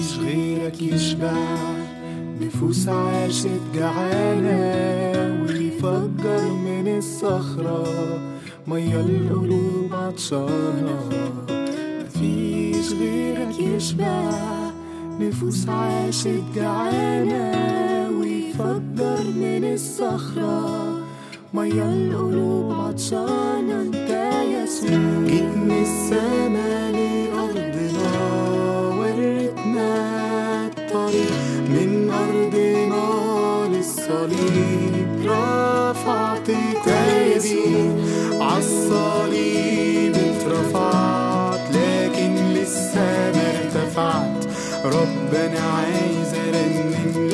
مفيش غيرك يشبع نفوس عاشت جعانة ويفجر من الصخرة مية القلوب عطشانة مفيش غيرك يشبع نفوس عاشت جعانة ويفجر من الصخرة مية القلوب عطشانة انت يسوع جيت من السما لأرضنا وريتنا الطريق من أرضنا للصليب رفعت تايبي عالصليب اترفعت لكن لسه ما ارتفعت ربنا عايز ارنم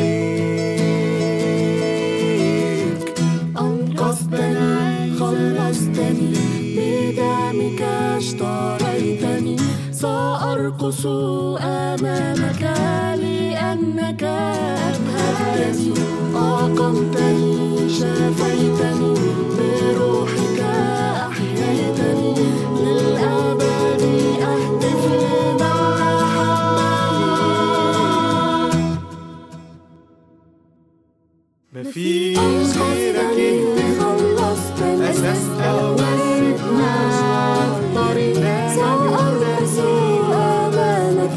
ليك أنقذتني خلصتني بدمك اشتريتني سأرقص أمامك لأنك أبهجتني أقمتني شفيتني بروحك أحييتني للأبد أهتف لمحبتك مفيش غيرك يهدف خلصتني أساس أولنا الطريق سأرقص أمامك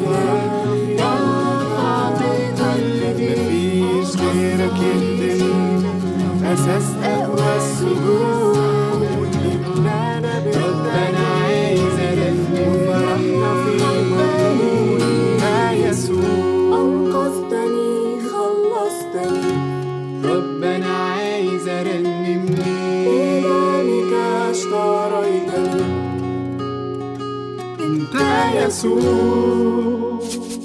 أعطيت الذي مفيش غيرك يهدم أساس أقوى السجود ربنا عايز ألفني وفرحنا في مجهود يا يسوع أنقذتني خلصتني ربنا عايز أرنم ليك بدمك اشتريتني أنت يسوع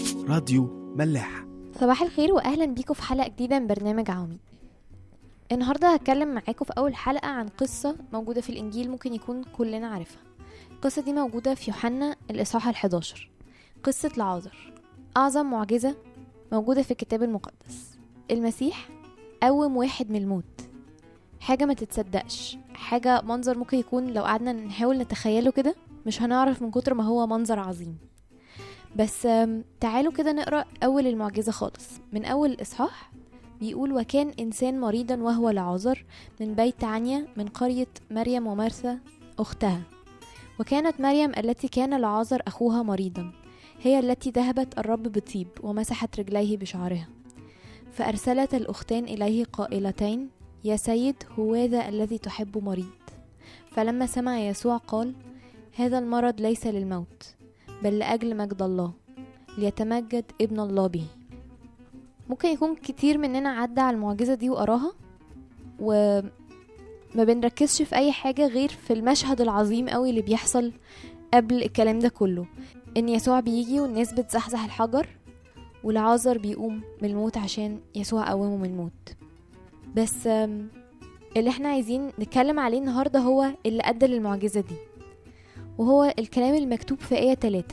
راديو ملاح صباح الخير واهلا بيكم في حلقه جديده من برنامج عواميد النهارده هتكلم معاكم في اول حلقه عن قصه موجوده في الانجيل ممكن يكون كلنا عارفها القصه دي موجوده في يوحنا الاصحاح ال11 قصه لعازر اعظم معجزه موجوده في الكتاب المقدس المسيح قوم واحد من الموت حاجه ما تتصدقش حاجه منظر ممكن يكون لو قعدنا نحاول نتخيله كده مش هنعرف من كتر ما هو منظر عظيم بس آم، تعالوا كده نقرا اول المعجزه خالص من اول الاصحاح بيقول وكان انسان مريضا وهو لعازر من بيت عنيا من قريه مريم ومرثا اختها وكانت مريم التي كان لعازر اخوها مريضا هي التي ذهبت الرب بطيب ومسحت رجليه بشعرها فارسلت الاختان اليه قائلتين يا سيد هوذا الذي تحب مريض فلما سمع يسوع قال هذا المرض ليس للموت بل لأجل مجد الله ليتمجد ابن الله به ممكن يكون كتير مننا عدى على المعجزة دي وقراها وما بنركزش في أي حاجة غير في المشهد العظيم قوي اللي بيحصل قبل الكلام ده كله إن يسوع بيجي والناس بتزحزح الحجر والعازر بيقوم من الموت عشان يسوع قومه من الموت بس آم، اللي احنا عايزين نتكلم عليه النهاردة هو اللي أدى للمعجزة دي وهو الكلام المكتوب في آية 3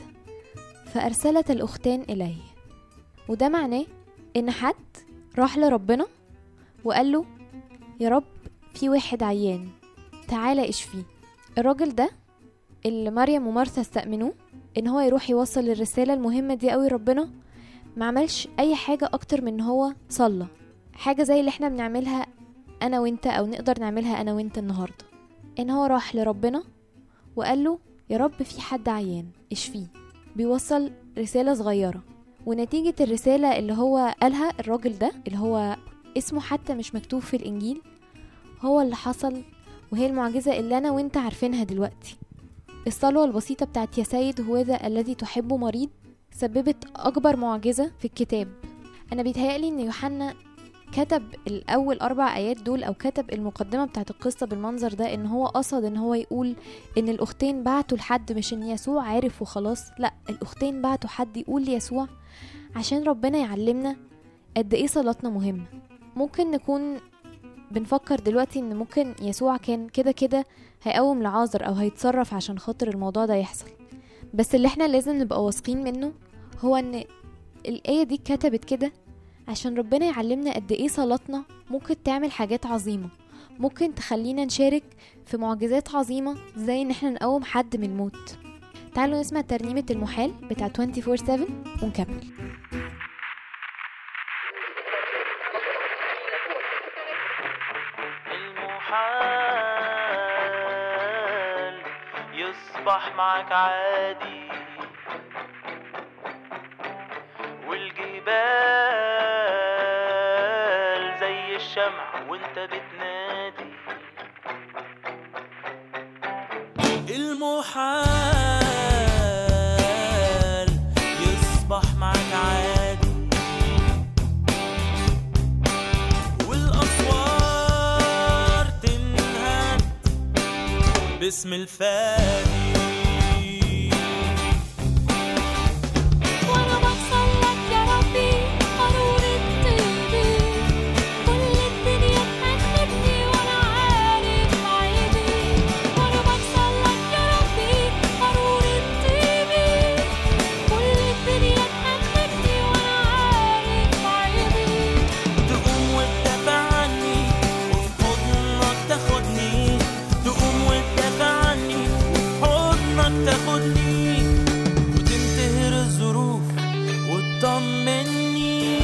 فأرسلت الأختان إليه وده معناه إن حد راح لربنا وقال له يا رب في واحد عيان تعالى اشفيه الراجل ده اللي مريم ومارثا استأمنوه إن هو يروح يوصل الرسالة المهمة دي قوي ربنا ما عملش أي حاجة أكتر من إن هو صلى حاجة زي اللي احنا بنعملها أنا وإنت أو نقدر نعملها أنا وإنت النهاردة إن هو راح لربنا وقال له يا رب في حد عيان اشفيه بيوصل رسالة صغيرة ونتيجة الرسالة اللي هو قالها الراجل ده اللي هو اسمه حتى مش مكتوب في الإنجيل هو اللي حصل وهي المعجزة اللي أنا وإنت عارفينها دلوقتي الصلوة البسيطة بتاعت يا سيد هوذا الذي تحب مريض سببت أكبر معجزة في الكتاب أنا بيتهيألي إن يوحنا كتب الأول أربع آيات دول أو كتب المقدمة بتاعت القصة بالمنظر ده إن هو قصد إن هو يقول ان الاختين بعتوا لحد مش ان يسوع عارف وخلاص لا الاختين بعتوا حد يقول ليسوع عشان ربنا يعلمنا قد ايه صلاتنا مهمة ممكن نكون بنفكر دلوقتي ان ممكن يسوع كان كده كده هيقوم لعازر او هيتصرف عشان خاطر الموضوع ده يحصل بس اللي احنا لازم نبقى واثقين منه هو ان الآية دي اتكتبت كده عشان ربنا يعلمنا قد ايه صلاتنا ممكن تعمل حاجات عظيمة ممكن تخلينا نشارك في معجزات عظيمة زي ان احنا نقوم حد من الموت تعالوا نسمع ترنيمة المحال بتاع 24/7 ونكمل يصبح معك عادي والجبال زي الشمع وانت بتنادي المحال يصبح معك عادي والأسوار تنهد باسم الفادي وانا بوصل لك يا ربي قارورة طيبي كل الدنيا تحبني وانا عارف عيبي وانا بوصل لك يا ربي قارورة طيبي كل الدنيا تحبني وانا عارف عيبي تقوم وتدافع عني وفي حضنك تاخدني تقوم وتدافع عني وفي حضنك تاخدني وتنتهر الظروف وتطمني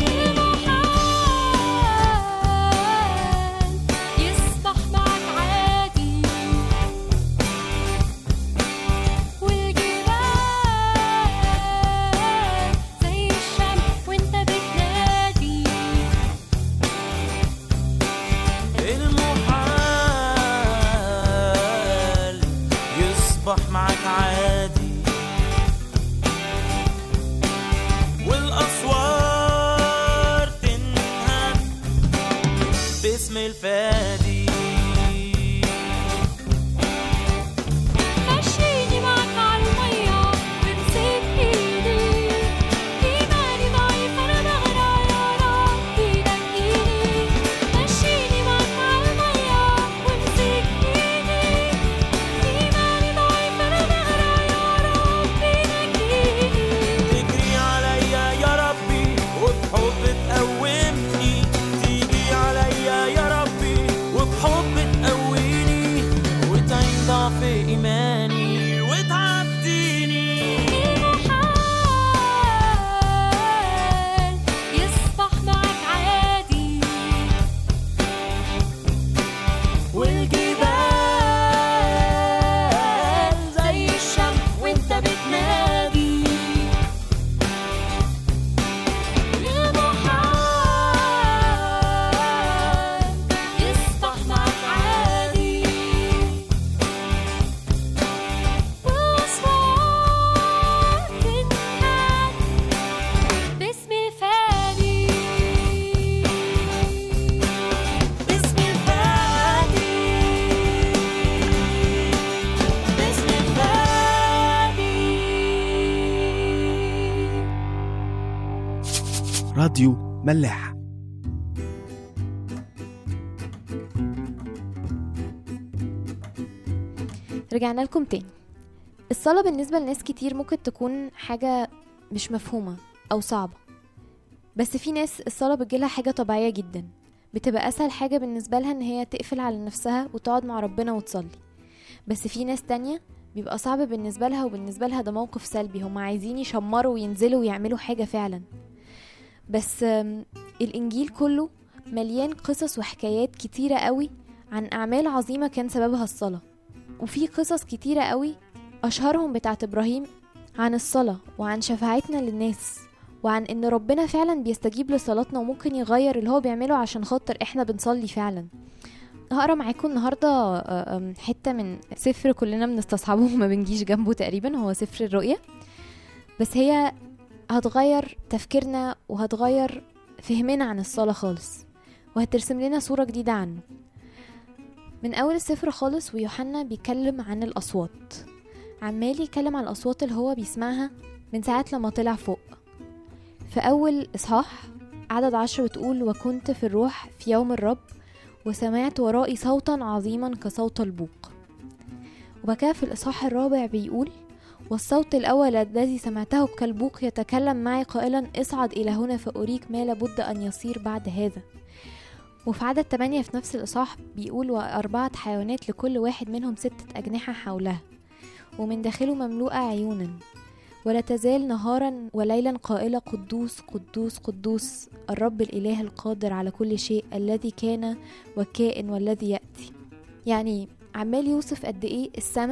يصبح معك عادي والجبال زي الشمس وانت بتنادي المحال يصبح معك عادي والأسوار تنهد باسم الفادي مشيني معك عالمية وامسك ايدي ايماني ضعيف انا بغرق يا ربي نجيني مشيني معك عالمية وامسك ايدي ايماني ضعيف انا بغرق يا ربي نجيني تجري عليا يا ربي وبحب تقومني تيجي عليا يا ربي وبحب تقويني وتعين ضعف إيماني وتعديني المحال يصبح معك عادي والجبال زي الشمس وانت بتنادي المحال يصبح معك عادي والأصوات تنهد باسم الفادي باسم الفادي باسم الفادي راديو ملاح رجعنا لكم تاني الصلاة بالنسبة لناس كتير ممكن تكون حاجة مش مفهومة أو صعبة بس في ناس الصلاة بتجيلها حاجة طبيعية جدا بتبقى أسهل حاجة بالنسبة لها إن هي تقفل على نفسها وتقعد مع ربنا وتصلي بس في ناس تانية بيبقى صعب بالنسبة لها وبالنسبة لها ده موقف سلبي هم عايزين يشمروا وينزلوا ويعملوا حاجة فعلا بس آم، الإنجيل كله مليان قصص وحكايات كتيرة قوي عن أعمال عظيمة كان سببها الصلاة وفي قصص كتيرة قوي أشهرهم بتاعت إبراهيم عن الصلاة وعن شفاعتنا للناس وعن إن ربنا فعلا بيستجيب لصلاتنا وممكن يغير اللي هو بيعمله عشان خاطر إحنا بنصلي فعلا هقرا معاكم النهارده آه، آم، حته من سفر كلنا بنستصحبه وما بنجيش جنبه تقريبا هو سفر الرؤيا بس هي هتغير تفكيرنا وهتغير فهمنا عن الصلاة خالص وهترسم لنا صورة جديدة عنه من أول السفر خالص ويوحنا بيتكلم عن الأصوات عمال يتكلم عن الأصوات اللي هو بيسمعها من ساعة لما طلع فوق في أول إصحاح عدد عشر بتقول وكنت في الروح في يوم الرب وسمعت ورائي صوتا عظيما كصوت البوق وبعد كده في الإصحاح الرابع بيقول والصوت الأول الذي سمعته كالبوق يتكلم معي قائلا اصعد إلى هنا فأريك ما لابد أن يصير بعد هذا وفي عدد 8 في نفس الإصحاح بيقول وأربعة حيوانات لكل واحد منهم ستة أجنحة حولها ومن داخله مملوءة عيونا ولا تزال نهارا وليلا قائلة قدوس قدوس قدوس الرب الإله القادر على كل شيء الذي كان والكائن والذي يأتي يعني عمال يوصف قد إيه السماء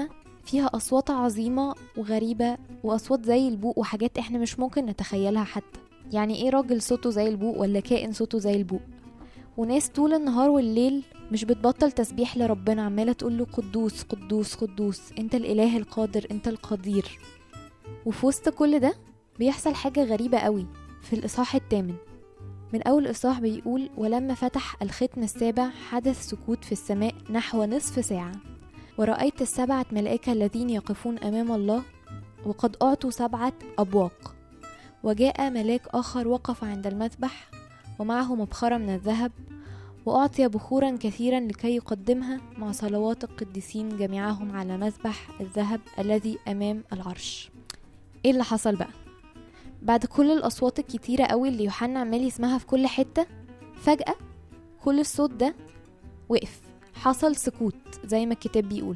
فيها أصوات عظيمة وغريبة وأصوات زي البوق وحاجات احنا مش ممكن نتخيلها حتى يعني ايه راجل صوته زي البوق ولا كائن صوته زي البوق وناس طول النهار والليل مش بتبطل تسبيح لربنا عمالة تقوله قدوس قدوس قدوس انت الإله القادر انت القدير وفي وسط كل ده بيحصل حاجة غريبة قوي في الإصحاح الثامن من أول إصحاح بيقول ولما فتح الختم السابع حدث سكوت في السماء نحو نصف ساعة ورأيت السبعة ملائكة الذين يقفون أمام الله وقد أعطوا سبعة أبواق وجاء ملاك آخر وقف عند المذبح ومعه مبخرة من الذهب وأعطي بخورا كثيرا لكي يقدمها مع صلوات القديسين جميعهم على مذبح الذهب الذي أمام العرش إيه اللي حصل بقى؟ بعد كل الأصوات الكتيرة قوي اللي يوحنا عمال يسمعها في كل حتة فجأة كل الصوت ده وقف حصل سكوت زي ما الكتاب بيقول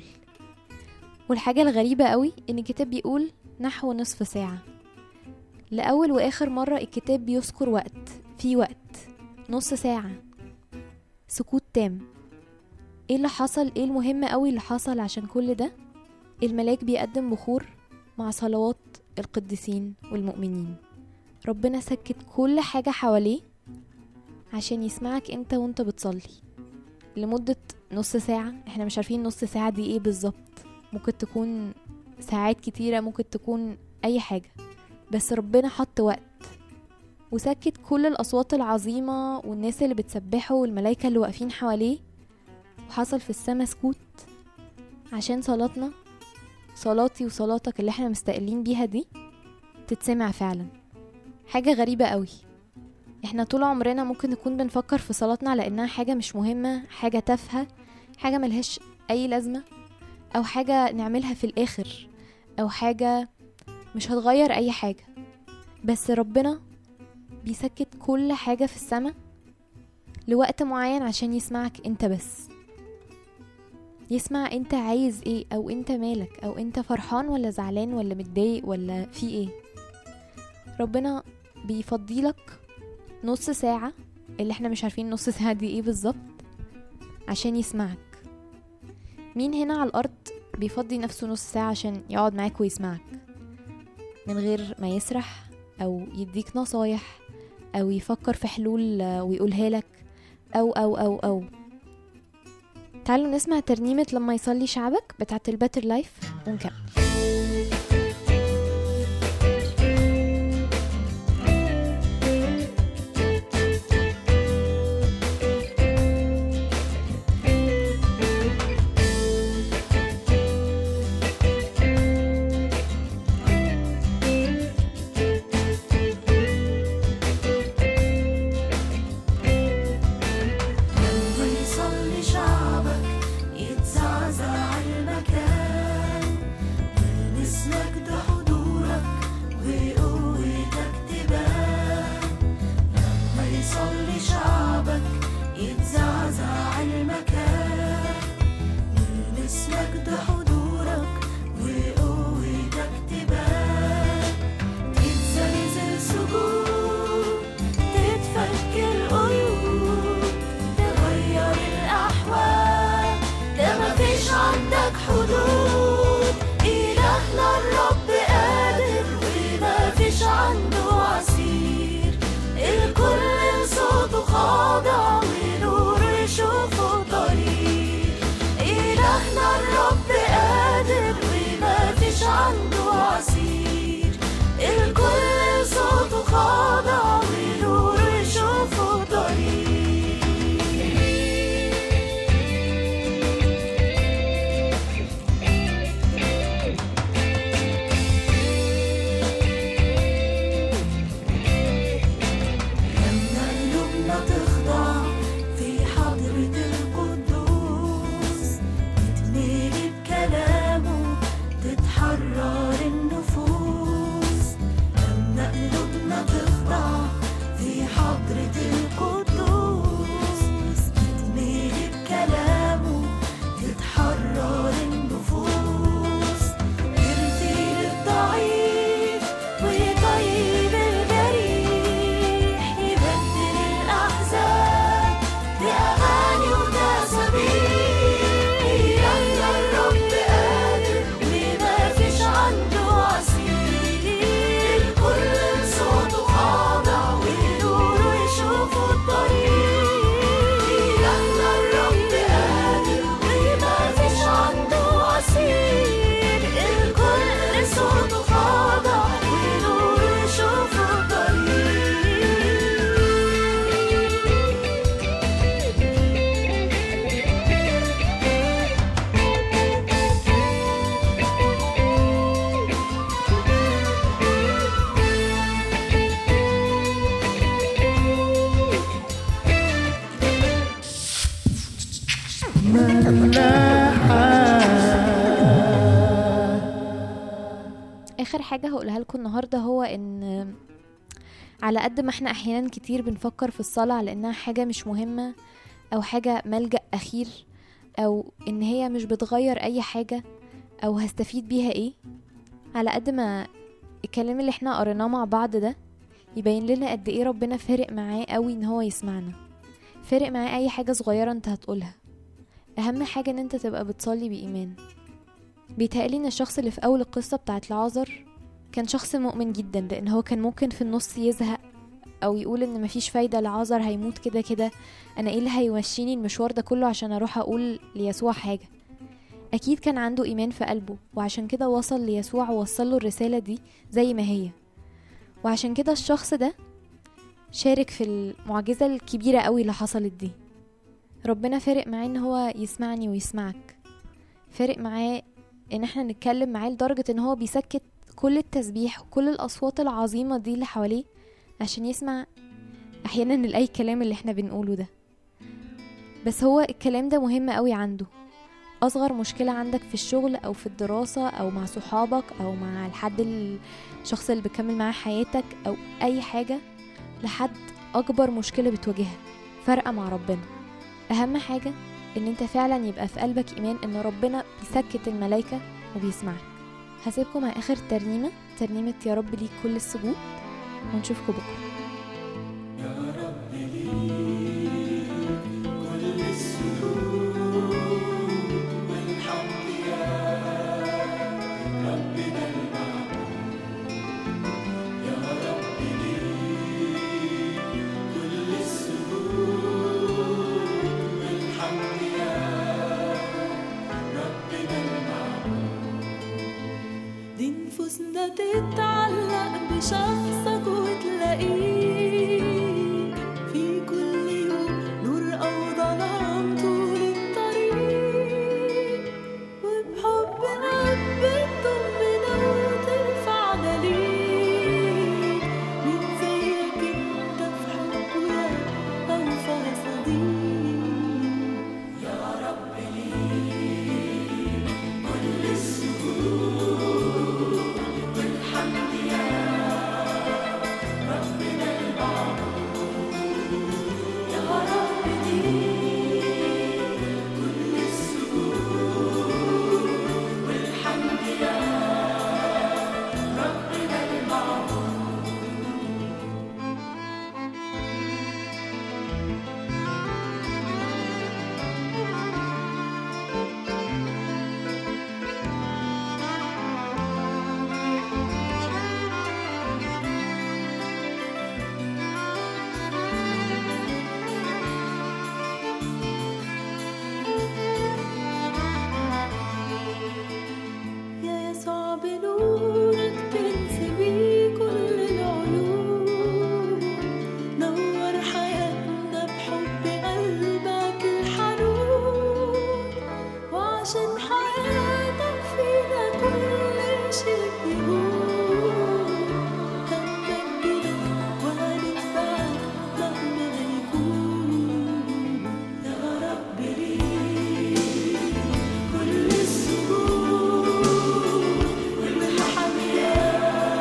والحاجة الغريبة قوي إن الكتاب بيقول نحو نصف ساعة لأول وآخر مرة الكتاب بيذكر وقت في وقت نص ساعة سكوت تام ايه اللي حصل ايه المهم قوي اللي حصل عشان كل ده الملاك بيقدم بخور مع صلوات القديسين والمؤمنين ربنا سكت كل حاجة حواليه عشان يسمعك انت وانت بتصلي لمدة نص ساعة احنا مش عارفين نص ساعة دي ايه بالظبط ممكن تكون ساعات كتيرة ممكن تكون اي حاجة بس ربنا حط وقت وسكت كل الأصوات العظيمة والناس اللي بتسبحه والملايكة اللي واقفين حواليه وحصل في السما سكوت عشان صلاتنا صلاتي وصلاتك اللي احنا مستقلين بيها دي تتسمع فعلا حاجة غريبة قوي احنا طول عمرنا ممكن نكون بنفكر في صلاتنا على انها حاجة مش مهمة حاجة تافهة حاجة ملهاش اي لازمة او حاجة نعملها في الاخر او حاجة مش هتغير اي حاجة بس ربنا بيسكت كل حاجة في السماء لوقت معين عشان يسمعك انت بس يسمع انت عايز ايه او انت مالك او انت فرحان ولا زعلان ولا متضايق ولا في ايه ربنا بيفضيلك نص ساعة اللي احنا مش عارفين نص ساعة دي ايه بالظبط عشان يسمعك مين هنا على الارض بيفضي نفسه نص ساعة عشان يقعد معاك ويسمعك من غير ما يسرح او يديك نصايح او يفكر في حلول آه، ويقولها لك او او او او تعالوا نسمع ترنيمة لما يصلي شعبك بتاعت الباتر لايف ونكمل لما يصلي شعبك يتزعزع المكان اخر حاجه هقولها لكم النهارده هو ان على قد ما احنا احيانا كتير بنفكر في الصلاه على انها حاجه مش مهمه او حاجه ملجا اخير او ان هي مش بتغير اي حاجه او هستفيد بيها ايه على قد ما الكلام اللي احنا قريناه مع بعض ده يبين لنا قد ايه ربنا فارق معاه قوي ان هو يسمعنا فارق معاه اي حاجه صغيره انت هتقولها اهم حاجه ان انت تبقى بتصلي بايمان بيتهيألي ان الشخص اللي في اول القصه بتاعت العازر كان شخص مؤمن جدا لان هو كان ممكن في النص يزهق او يقول ان مفيش فايده العازر هيموت كده كده انا ايه اللي هيمشيني المشوار ده كله عشان اروح اقول ليسوع حاجه اكيد كان عنده ايمان في قلبه وعشان كده وصل ليسوع ووصل له الرساله دي زي ما هي وعشان كده الشخص ده شارك في المعجزه الكبيره قوي اللي حصلت دي ربنا فارق معاه ان هو يسمعني ويسمعك فارق معاه ان احنا نتكلم معاه لدرجه ان هو بيسكت كل التسبيح وكل الاصوات العظيمه دي اللي حواليه عشان يسمع احيانا الاي كلام اللي احنا بنقوله ده بس هو الكلام ده مهم قوي عنده اصغر مشكله عندك في الشغل او في الدراسه او مع صحابك او مع الحد الشخص اللي بتكمل معاه حياتك او اي حاجه لحد اكبر مشكله بتواجهها فرقه مع ربنا اهم حاجه ان انت فعلا يبقى في قلبك ايمان ان ربنا بيسكت الملائكه وبيسمعك هسيبكم مع اخر ترنيمه ترنيمه يا رب ليك كل السجود ونشوفكم بكره دي نفوسنا تتعلق بشخصك وتلاقيك في كل يوم نور أو ظلام طول الطريق وبحب قلب تطمنا وترفعنا ليك مين زيك انت في حبه يا أوفى صديق يا يسوع بنورك تنسبي كل العيوب نور حياتنا بحب قلبك الحنون وعشان حياتك فينا كل شيء بيهون هنمجدك وهنتبعك مهما يكون يا رب ليك كل السجود والحمد يا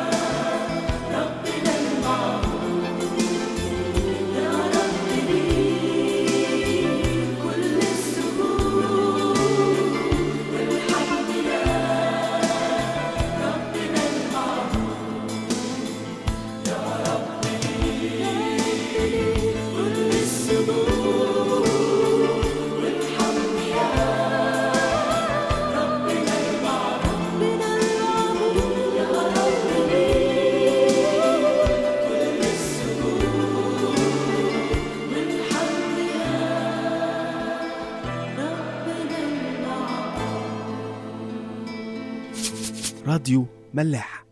ربنا المعبود يا رب ليك كل السجود والحمد يا ربنا المعبود يا رب ليك كل السجود والحمد يا ربنا المعبود يا رب ليك كل السجود والحمد يا ربنا المعبود راديو ملاح